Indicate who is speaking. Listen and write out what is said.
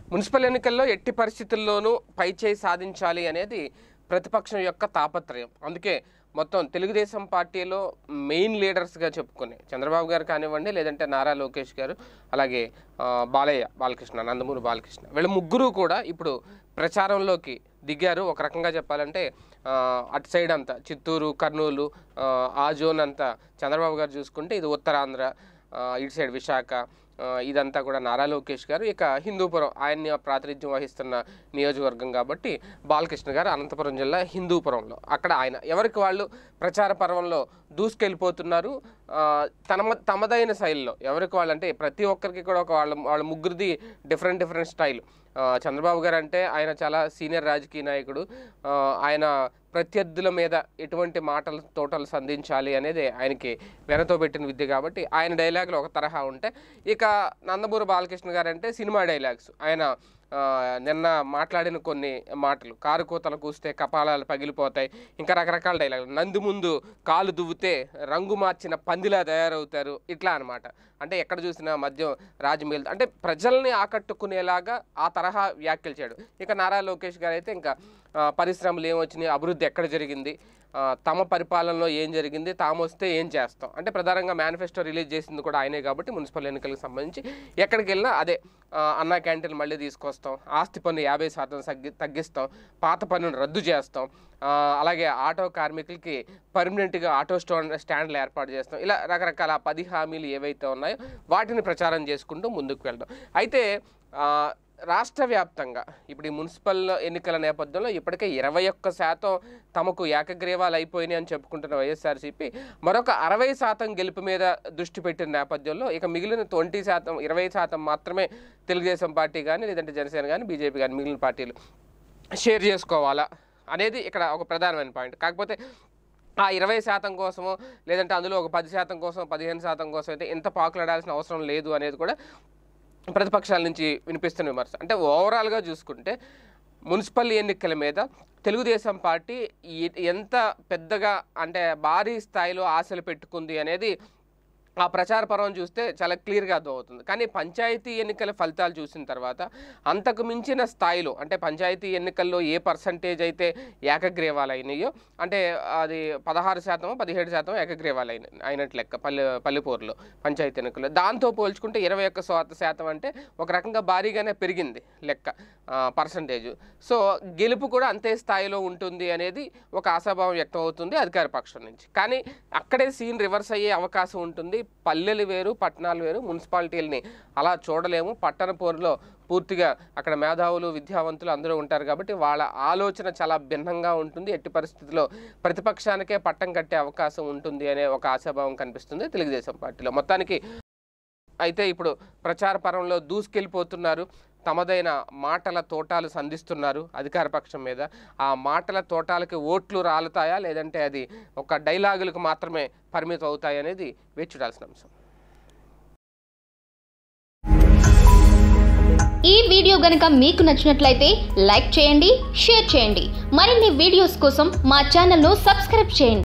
Speaker 1: municipal ఎన్నికల్లో ఎట్టి పరిస్థితుల్లోనూ పైచేయి సాధించాలి అనేది ప్రతిపక్షం యొక్క తాపత్రయం అందుకే మొత్తం తెలుగుదేశం పార్టీలో మెయిన్ లీడర్స్గా చెప్పుకునే చంద్రబాబు గారు కానివ్వండి లేదంటే నారా లోకేష్ గారు అలాగే ఆ, బాలయ్య బాలకృష్ణ నందమూరి బాలకృష్ణ వీళ్ళ ముగ్గురు కూడా ఇప్పుడు ప్రచారంలోకి దిగారు ఒక రకంగా చెప్పాలంటే ఆ, అటు సైడ్ అంతా చిత్తూరు కర్నూలు ఆ, ఆ జోన్ అంతా చంద్రబాబు గారు చూసుకుంటే ఇది ఉత్తరాంధ్ర ఆ, ఇటు సైడ్ విశాఖ ఆ, ఇదంతా కూడా నారా లోకేష్ గారు ఇక హిందూపురం ఆయన్ని ప్రాతినిధ్యం వహిస్తున్న నియోజకవర్గం కాబట్టి బాలకృష్ణ గారు అనంతపురం జిల్లా హిందూపురంలో అక్కడ ఆయన ఎవరికి వాళ్ళు ప్రచార పర్వంలో దూసుకెళ్ళిపోతున్నారు ఆ, తమ తమదైన శైలిలో ఎవరికి వాళ్ళు అంటే ప్రతి ఒక్కరికి కూడా ఒక వాళ్ళ వాళ్ళ ముగ్గురిది డిఫరెంట్ డిఫరెంట్ స్టైల్ ఆ, చంద్రబాబు గారు అంటే ఆయన చాలా సీనియర్ రాజకీయ నాయకుడు ఆ, ఆయన ప్రత్యర్థుల మీద ఎటువంటి మాటలు తోటలు సంధించాలి అనేది ఆయనకి వెనతో పెట్టిన విద్య కాబట్టి ఆయన డైలాగులు ఒక తరహా ఉంటే ఇక నందమూరి బాలకృష్ణ గారు అంటే సినిమా డైలాగ్స్ ఆయన ఆ, నిన్న మాట్లాడిన కొన్ని మాటలు కారు కూతలు కూస్తే కపాలాలు పగిలిపోతాయి ఇంకా రకరకాల డైలాగులు నంది ముందు కాలు దువ్వితే రంగు మార్చిన పందిలా తయారవుతారు ఇట్లా అన్నమాట అంటే ఎక్కడ చూసినా మద్యం రాజమీల్ అంటే ప్రజల్ని ఆకట్టుకునేలాగా ఆ తరహా వ్యాఖ్యలు చేయడు ఇక నారా లోకేష్ గారు అయితే ఇంకా ఆ, పరిశ్రమలు ఏమొచ్చినాయి అభివృద్ధి ఎక్కడ జరిగింది ఆ, తమ పరిపాలనలో ఏం జరిగింది తాము వస్తే ఏం చేస్తాం అంటే ప్రధానంగా మేనిఫెస్టో రిలీజ్ చేసింది కూడా ఆయనే కాబట్టి మున్సిపల్ ఎన్నికలకు సంబంధించి ఎక్కడికి వెళ్ళినా అదే ఆ, అన్నా క్యాంటీన్ మళ్ళీ తీసుకొస్తాం ఆస్తి పన్ను యాభై శాతం తగ్గి తగ్గిస్తాం పాత పన్నును రద్దు చేస్తాం ఆ, అలాగే ఆటో కార్మికులకి పర్మనెంట్గా ఆటో స్టాండ్ స్టాండ్లు ఏర్పాటు చేస్తాం ఇలా రకరకాల పది హామీలు ఏవైతే ఉన్నాయో వాటిని ప్రచారం చేసుకుంటూ ముందుకు వెళ్దాం అయితే ఆ, రాష్ట్ర వ్యాప్తంగా ఇప్పుడు ఈ మున్సిపల్ ఎన్నికల నేపథ్యంలో ఇప్పటికే ఇరవై ఒక్క శాతం తమకు ఏకగ్రీవాలు అయిపోయినాయి అని చెప్పుకుంటున్న వైఎస్ఆర్సీపీ మరొక అరవై శాతం గెలుపు మీద దృష్టి పెట్టిన నేపథ్యంలో ఇక మిగిలిన ట్వంటీ శాతం ఇరవై శాతం మాత్రమే తెలుగుదేశం పార్టీ కానీ లేదంటే జనసేన కానీ బీజేపీ కానీ మిగిలిన పార్టీలు షేర్ చేసుకోవాలా అనేది ఇక్కడ ఒక ప్రధానమైన పాయింట్ కాకపోతే ఆ ఇరవై శాతం కోసమో లేదంటే అందులో ఒక పది శాతం కోసం పదిహేను శాతం కోసం అయితే ఎంత పాకులాడాల్సిన అవసరం లేదు అనేది కూడా ప్రతిపక్షాల నుంచి వినిపిస్తున్న విమర్శ అంటే ఓవరాల్గా చూసుకుంటే మున్సిపల్ ఎన్నికల మీద తెలుగుదేశం పార్టీ ఈ- ఎంత పెద్దగా అంటే భారీ స్థాయిలో ఆశలు పెట్టుకుంది అనేది ఆ ప్రచార పర్వం చూస్తే చాలా క్లియర్గా అర్థమవుతుంది కానీ పంచాయతీ ఎన్నికల ఫలితాలు చూసిన తర్వాత అంతకు మించిన స్థాయిలో అంటే పంచాయతీ ఎన్నికల్లో ఏ పర్సంటేజ్ అయితే ఏకగ్రీవాలు అయినాయో అంటే అది పదహారు శాతం పదిహేడు శాతం ఏకగ్రీవాలు అయిన అయినట్లు లెక్క పల్లె పల్లెపూరులో పంచాయతీ ఎన్నికల్లో దాంతో పోల్చుకుంటే ఇరవై ఒక్క శాత- శాతం అంటే ఒక రకంగా భారీగానే పెరిగింది లెక్క పర్సంటేజ్ సో గెలుపు కూడా అంతే స్థాయిలో ఉంటుంది అనేది ఒక ఆశాభావం వ్యక్తం అవుతుంది అధికార పక్షం నుంచి కానీ అక్కడే సీన్ రివర్స్ అయ్యే అవకాశం ఉంటుంది పల్లెలు వేరు పట్టణాలు వేరు మున్సిపాలిటీలని అలా చూడలేము పట్టణ పోరులో పూర్తిగా అక్కడ మేధావులు విద్యావంతులు అందరూ ఉంటారు కాబట్టి వాళ్ళ ఆలోచన చాలా భిన్నంగా ఉంటుంది ఎట్టి పరిస్థితుల్లో ప్రతిపక్షానికే పట్టం కట్టే అవకాశం ఉంటుంది అనే ఒక ఆశాభావం కనిపిస్తుంది తెలుగుదేశం పార్టీలో మొత్తానికి అయితే ఇప్పుడు ప్రచార పరంలో దూసుకెళ్ళిపోతున్నారు తమదైన మాటల తోటాలు సంధిస్తున్నారు అధికార పక్షం మీద ఆ మాటల తోటాలకి ఓట్లు రాలుతాయా లేదంటే అది ఒక డైలాగులకు మాత్రమే పరిమితం అవుతాయి అనేది వేచి చూడాల్సిన అంశం
Speaker 2: ఈ వీడియో గనుక మీకు నచ్చినట్లయితే లైక్ చేయండి షేర్ చేయండి మరిన్ని వీడియోస్ కోసం మా ఛానల్ను సబ్స్క్రైబ్ చేయండి